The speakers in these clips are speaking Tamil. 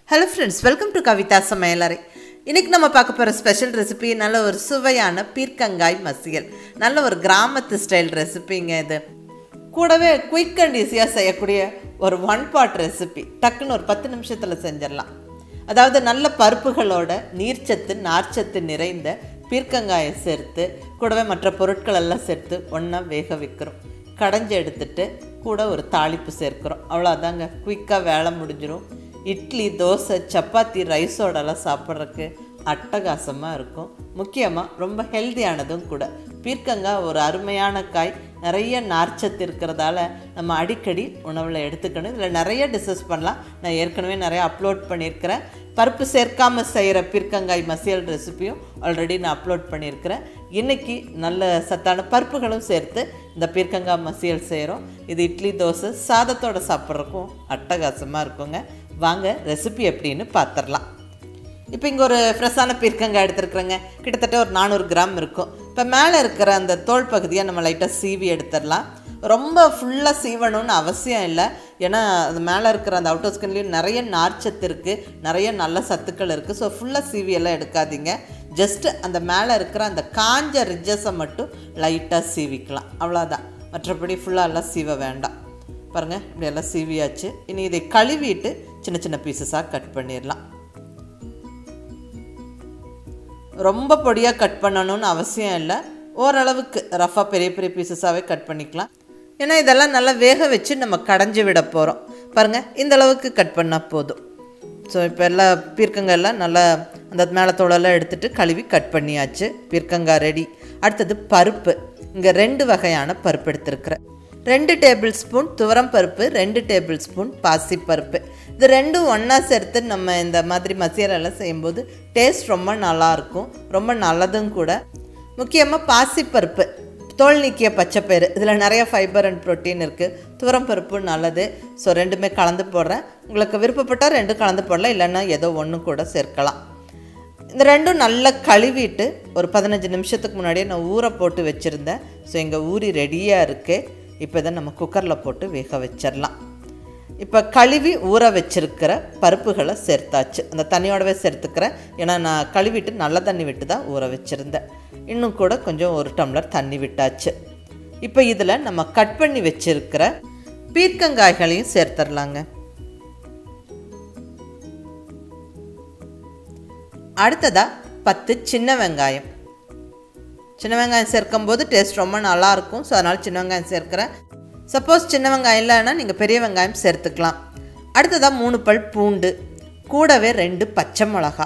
hello friends welcome to Kavitha சமையலறை இன்னைக்கு நம்ம பார்க்க போகிற ஸ்பெஷல் ரெசிபி நல்ல ஒரு சுவையான பீர்க்கங்காய் மசியல் நல்ல ஒரு கிராமத்து ஸ்டைல் ரெசிபிங்க இது கூடவே குயிக் அண்ட் ஈஸியாக செய்யக்கூடிய ஒரு ஒன் பாட் ரெசிபி டக்குன்னு ஒரு பத்து நிமிஷத்தில் செஞ்சிடலாம் அதாவது நல்ல பருப்புகளோட நீர்ச்சத்து நார்ச்சத்து நிறைந்த பீர்க்கங்காயை சேர்த்து கூடவே மற்ற பொருட்கள் எல்லாம் சேர்த்து ஒன்றா வேக வைக்கிறோம் கடைஞ்சி எடுத்துட்டு கூட ஒரு தாளிப்பு சேர்க்குறோம் அவ்வளோதாங்க குயிக்காக வேலை முடிஞ்சிடும் இட்லி தோசை சப்பாத்தி ரைஸோடலாம் சாப்பிட்றதுக்கு அட்டகாசமாக இருக்கும் முக்கியமாக ரொம்ப ஹெல்தியானதும் கூட பீர்க்கங்காய் ஒரு அருமையான காய் நிறைய நார்ச்சத்து இருக்கிறதால நம்ம அடிக்கடி உணவில் எடுத்துக்கணும் இதில் நிறைய டிஸ்கஸ் பண்ணலாம் நான் ஏற்கனவே நிறைய அப்லோட் பண்ணியிருக்கிறேன் பருப்பு சேர்க்காம செய்கிற பீர்க்கங்காய் மசியல் ரெசிபியும் ஆல்ரெடி நான் அப்லோட் பண்ணியிருக்கிறேன் இன்றைக்கி நல்ல சத்தான பருப்புகளும் சேர்த்து இந்த பீர்க்கங்காய் மசியல் செய்கிறோம் இது இட்லி தோசை சாதத்தோடு சாப்பிட்றதுக்கும் அட்டகாசமாக இருக்குங்க வாங்க ரெசிபி எப்படின்னு பார்த்துடலாம் இப்போ இங்கே ஒரு ஃப்ரெஷ்ஷான பீர்க்கங்காய் எடுத்துருக்குறேங்க கிட்டத்தட்ட ஒரு நானூறு கிராம் இருக்கும் இப்போ மேலே இருக்கிற அந்த தோல் பகுதியை நம்ம லைட்டாக சீவி எடுத்துடலாம் ரொம்ப ஃபுல்லாக சீவணும்னு அவசியம் இல்லை ஏன்னா அது மேலே இருக்கிற அந்த அவுட்டர் ஸ்கின்லேயும் நிறைய நார்ச்சத்து இருக்குது நிறைய நல்ல சத்துக்கள் இருக்குது ஸோ ஃபுல்லாக சீவி எல்லாம் எடுக்காதீங்க ஜஸ்ட்டு அந்த மேலே இருக்கிற அந்த காஞ்ச ரிஜஸை மட்டும் லைட்டாக சீவிக்கலாம் அவ்வளோதான் மற்றபடி ஃபுல்லாக எல்லாம் சீவ வேண்டாம் பாருங்கள் இப்படி எல்லாம் சீவியாச்சு இனி இதை கழுவிட்டு சின்ன சின்ன பீசஸாக கட் பண்ணிடலாம் ரொம்ப பொடியாக கட் பண்ணணும்னு அவசியம் இல்லை ஓரளவுக்கு ரஃபாக பெரிய பெரிய பீசஸாகவே கட் பண்ணிக்கலாம் ஏன்னா இதெல்லாம் நல்லா வேக வச்சு நம்ம கடைஞ்சி விட போகிறோம் பாருங்கள் இந்த அளவுக்கு கட் பண்ணால் போதும் ஸோ இப்போ எல்லாம் பீர்க்கங்காய் எல்லாம் நல்லா அந்த மேலே தோலெல்லாம் எடுத்துகிட்டு கழுவி கட் பண்ணியாச்சு பீர்க்கங்காய் ரெடி அடுத்தது பருப்பு இங்கே ரெண்டு வகையான பருப்பு எடுத்துருக்குறேன் ரெண்டு டேபிள் ஸ்பூன் துவரம் பருப்பு ரெண்டு டேபிள் ஸ்பூன் பாசிப்பருப்பு இது ரெண்டும் ஒன்றா சேர்த்து நம்ம இந்த மாதிரி மசியலெல்லாம் செய்யும்போது டேஸ்ட் ரொம்ப நல்லாயிருக்கும் ரொம்ப நல்லதும் கூட முக்கியமாக பாசிப்பருப்பு தோல் நீக்கிய பச்சைப்பயிறு இதில் நிறைய ஃபைபர் அண்ட் ப்ரோட்டீன் இருக்குது துவரம் பருப்பு நல்லது ஸோ ரெண்டுமே கலந்து போடுறேன் உங்களுக்கு விருப்பப்பட்டால் ரெண்டும் கலந்து போடலாம் இல்லைன்னா ஏதோ ஒன்று கூட சேர்க்கலாம் இந்த ரெண்டும் நல்லா கழுவிட்டு ஒரு பதினஞ்சு நிமிஷத்துக்கு முன்னாடியே நான் ஊற போட்டு வச்சுருந்தேன் ஸோ எங்கள் ஊறி ரெடியாக இருக்குது இப்போ இதை நம்ம குக்கரில் போட்டு வேக வச்சிடலாம் இப்போ கழுவி ஊற வச்சிருக்கிற பருப்புகளை சேர்த்தாச்சு அந்த தண்ணியோடவே சேர்த்துக்கிறேன் ஏன்னா நான் கழுவிட்டு நல்ல தண்ணி விட்டு தான் ஊற வச்சுருந்தேன் இன்னும் கூட கொஞ்சம் ஒரு டம்ளர் தண்ணி விட்டாச்சு இப்போ இதில் நம்ம கட் பண்ணி வச்சிருக்கிற பீர்க்கங்காய்களையும் சேர்த்துடலாங்க அடுத்ததாக பத்து சின்ன வெங்காயம் சின்ன வெங்காயம் சேர்க்கும் போது டேஸ்ட் ரொம்ப நல்லாயிருக்கும் ஸோ அதனால் சின்ன வெங்காயம் சேர்க்குறேன் சப்போஸ் சின்ன வெங்காயம் இல்லைன்னா நீங்கள் பெரிய வெங்காயம் சேர்த்துக்கலாம் அடுத்ததாக மூணு பல் பூண்டு கூடவே ரெண்டு பச்சை மிளகா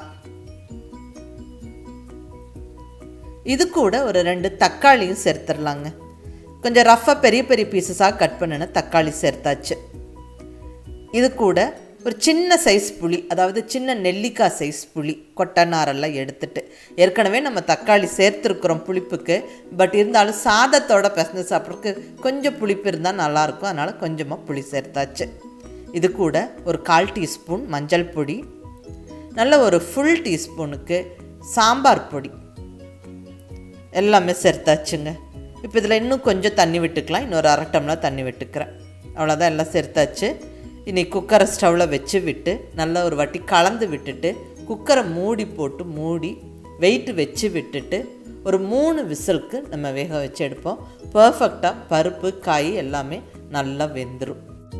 இது கூட ஒரு ரெண்டு தக்காளியும் சேர்த்துடலாங்க கொஞ்சம் ரஃப்பாக பெரிய பெரிய பீசஸாக கட் பண்ணின தக்காளி சேர்த்தாச்சு இது கூட ஒரு சின்ன சைஸ் புளி அதாவது சின்ன நெல்லிக்காய் சைஸ் புளி கொட்டநாரெல்லாம் எடுத்துட்டு ஏற்கனவே நம்ம தக்காளி சேர்த்துருக்குறோம் புளிப்புக்கு பட் இருந்தாலும் சாதத்தோட பிசைஞ்சு சாப்பிட்றதுக்கு கொஞ்சம் புளிப்பு இருந்தால் நல்லாயிருக்கும் அதனால் கொஞ்சமாக புளி சேர்த்தாச்சு இது கூட ஒரு கால் டீஸ்பூன் மஞ்சள் பொடி நல்ல ஒரு ஃபுல் டீஸ்பூனுக்கு சாம்பார் பொடி எல்லாமே சேர்த்தாச்சுங்க இப்போ இதில் இன்னும் கொஞ்சம் தண்ணி விட்டுக்கலாம் இன்னொரு அரை டம்ளர் தண்ணி விட்டுக்கிறேன் அவ்வளோதான் எல்லாம் சேர்த்தாச்சு இனி குக்கரை ஸ்டவ்வில் வச்சு விட்டு நல்லா ஒரு வாட்டி கலந்து விட்டுட்டு குக்கரை மூடி போட்டு மூடி வெயிட் வச்சு விட்டுட்டு ஒரு மூணு விசிலுக்கு நம்ம வேக வச்சு எடுப்போம் பர்ஃபெக்டாக பருப்பு காய் எல்லாமே நல்லா வெந்துடும்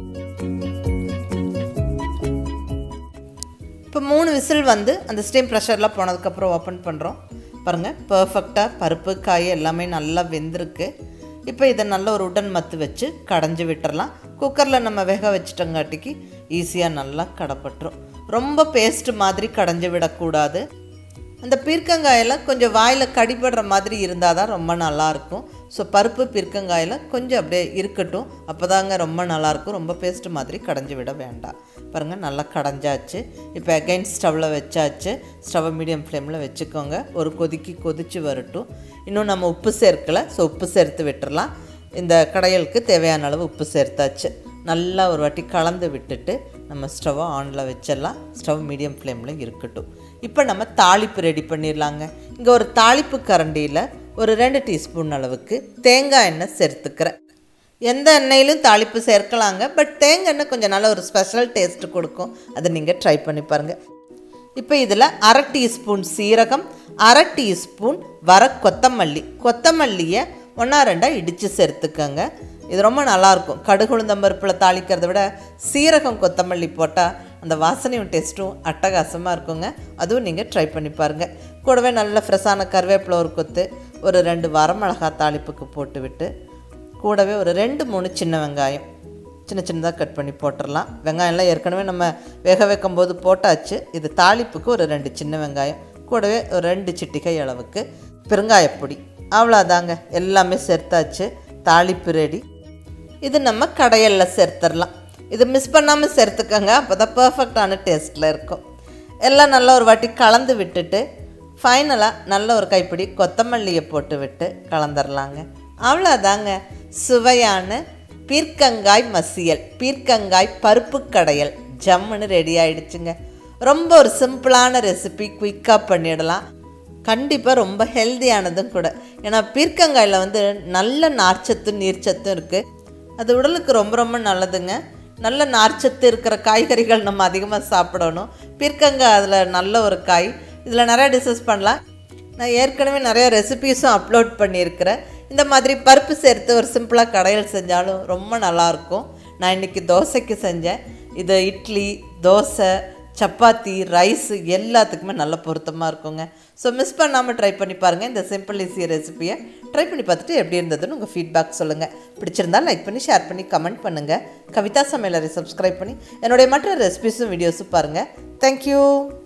இப்போ மூணு விசில் வந்து அந்த ஸ்டீம் ப்ரெஷர்லாம் போனதுக்கப்புறம் ஓப்பன் பண்ணுறோம் பாருங்கள் பர்ஃபெக்டாக பருப்பு காய் எல்லாமே நல்லா வெந்திருக்கு இப்போ இதை நல்ல ஒரு உடன் மத்து வச்சு கடைஞ்சி விட்டுறலாம் குக்கரில் நம்ம வேக வச்சிட்டங்காட்டிக்கு ஈஸியாக நல்லா கடைப்பட்டுரும் ரொம்ப பேஸ்ட் மாதிரி கடைஞ்சி விடக்கூடாது அந்த பீர்க்கங்காயெல்லாம் கொஞ்சம் வாயில் கடிபடுற மாதிரி இருந்தால் தான் ரொம்ப நல்லாயிருக்கும் ஸோ பருப்பு பீர்க்கங்காயில் கொஞ்சம் அப்படியே இருக்கட்டும் அப்போ தாங்க ரொம்ப நல்லாயிருக்கும் ரொம்ப பேஸ்ட் மாதிரி கடைஞ்சி விட வேண்டாம் பாருங்கள் நல்லா கடைஞ்சாச்சு இப்போ அகைன் ஸ்டவ்வில் வச்சாச்சு ஸ்டவ்வை மீடியம் ஃப்ளேமில் வச்சுக்கோங்க ஒரு கொதிக்கி கொதித்து வரட்டும் இன்னும் நம்ம உப்பு சேர்க்கலை ஸோ உப்பு சேர்த்து விட்டுறலாம் இந்த கடையலுக்கு தேவையான அளவு உப்பு சேர்த்தாச்சு நல்லா ஒரு வாட்டி கலந்து விட்டுட்டு நம்ம ஸ்டவ்வை ஆனில் வச்சிடலாம் ஸ்டவ் மீடியம் ஃப்ளேமில் இருக்கட்டும் இப்போ நம்ம தாளிப்பு ரெடி பண்ணிடலாங்க இங்கே ஒரு தாளிப்பு கரண்டியில் ஒரு ரெண்டு டீஸ்பூன் அளவுக்கு தேங்காய் எண்ணெய் சேர்த்துக்கிறேன் எந்த எண்ணெயிலும் தாளிப்பு சேர்க்கலாங்க பட் தேங்காய் எண்ணெய் கொஞ்சம் நல்ல ஒரு ஸ்பெஷல் டேஸ்ட் கொடுக்கும் அதை நீங்கள் ட்ரை பண்ணி பாருங்கள் இப்போ இதில் அரை டீஸ்பூன் சீரகம் அரை டீஸ்பூன் வர கொத்தமல்லி கொத்தமல்லியை ஒன்றா ரெண்டாக இடித்து சேர்த்துக்கோங்க இது ரொம்ப நல்லாயிருக்கும் கடுகு உளுந்தம்பருப்பில் தாளிக்கிறத விட சீரகம் கொத்தமல்லி போட்டால் அந்த வாசனையும் டேஸ்ட்டும் அட்டகாசமாக இருக்குங்க அதுவும் நீங்கள் ட்ரை பண்ணி பாருங்கள் கூடவே நல்ல ஃப்ரெஷ்ஷான கருவேப்பிலை ஒரு கொத்து ஒரு ரெண்டு வரமிளகா தாளிப்புக்கு போட்டு விட்டு கூடவே ஒரு ரெண்டு மூணு சின்ன வெங்காயம் சின்ன சின்னதாக கட் பண்ணி போட்டுடலாம் வெங்காயம்லாம் ஏற்கனவே நம்ம வேக வைக்கும் போது போட்டாச்சு இது தாளிப்புக்கு ஒரு ரெண்டு சின்ன வெங்காயம் கூடவே ஒரு ரெண்டு சிட்டிகை அளவுக்கு பெருங்காயப்பொடி அவ்வளோதாங்க எல்லாமே சேர்த்தாச்சு தாளிப்பு ரெடி இது நம்ம கடையல்ல சேர்த்துடலாம் இது மிஸ் பண்ணாமல் சேர்த்துக்கோங்க அப்போ தான் பர்ஃபெக்டான டேஸ்ட்டில் இருக்கும் எல்லாம் நல்லா ஒரு வாட்டி கலந்து விட்டுட்டு ஃபைனலாக நல்ல ஒரு கைப்பிடி கொத்தமல்லியை போட்டு விட்டு கலந்துடலாங்க அவ்வளோதாங்க சுவையான பீர்க்கங்காய் மசியல் பீர்க்கங்காய் பருப்பு கடையல் ஜம்முன்னு ரெடி ஆயிடுச்சுங்க ரொம்ப ஒரு சிம்பிளான ரெசிபி குயிக்காக பண்ணிடலாம் கண்டிப்பாக ரொம்ப ஹெல்தியானதும் கூட ஏன்னா பீர்க்கங்காயில் வந்து நல்ல நார்ச்சத்தும் நீர்ச்சத்தும் இருக்குது அது உடலுக்கு ரொம்ப ரொம்ப நல்லதுங்க நல்ல நார்ச்சத்து இருக்கிற காய்கறிகள் நம்ம அதிகமாக சாப்பிடணும் பீர்க்கங்காய் அதில் நல்ல ஒரு காய் இதில் நிறைய டிஷஸ் பண்ணலாம் நான் ஏற்கனவே நிறைய ரெசிபீஸும் அப்லோட் பண்ணியிருக்கிறேன் இந்த மாதிரி பருப்பு சேர்த்து ஒரு சிம்பிளாக கடையில் செஞ்சாலும் ரொம்ப நல்லாயிருக்கும் நான் இன்றைக்கி தோசைக்கு செஞ்சேன் இது இட்லி தோசை சப்பாத்தி ரைஸ் எல்லாத்துக்குமே நல்ல பொருத்தமாக இருக்குங்க ஸோ மிஸ் பண்ணாமல் ட்ரை பண்ணி பாருங்கள் இந்த சிம்பிள் ஈஸி ரெசிபியை ட்ரை பண்ணி பார்த்துட்டு எப்படி இருந்ததுன்னு உங்கள் ஃபீட்பேக் சொல்லுங்கள் பிடிச்சிருந்தா லைக் பண்ணி ஷேர் பண்ணி கமெண்ட் பண்ணுங்கள் கவிதா சமையலரை சப்ஸ்கிரைப் பண்ணி என்னுடைய மற்ற ரெசிபிஸும் வீடியோஸும் பாருங்கள் தேங்க்யூ